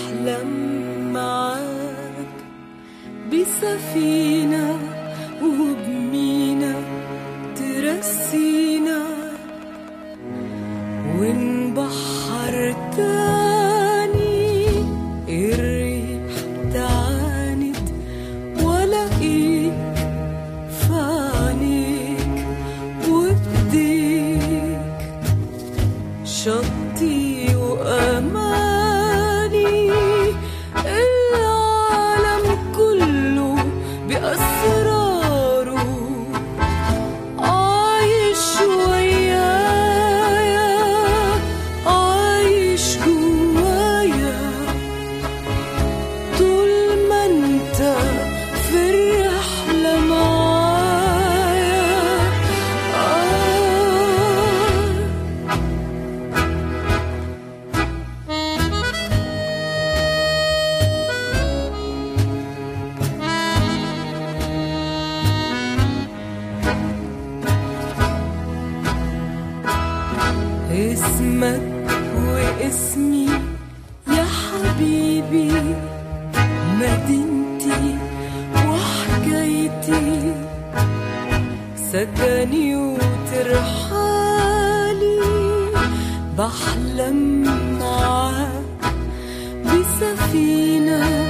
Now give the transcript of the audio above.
بحلم معاك بسفينة وبمينا ترسينا ونبحر تاني الريح تعاند ولاقيك في عينيك وبديك شطي وأماني العالم كله بأسراره عايش ويايا عايش جوايا طول ما انت في الرحلة معايا آه اسمك واسمي يا حبيبي مدينتي وحكايتي سكني وترحالي بحلم معاك بسفينة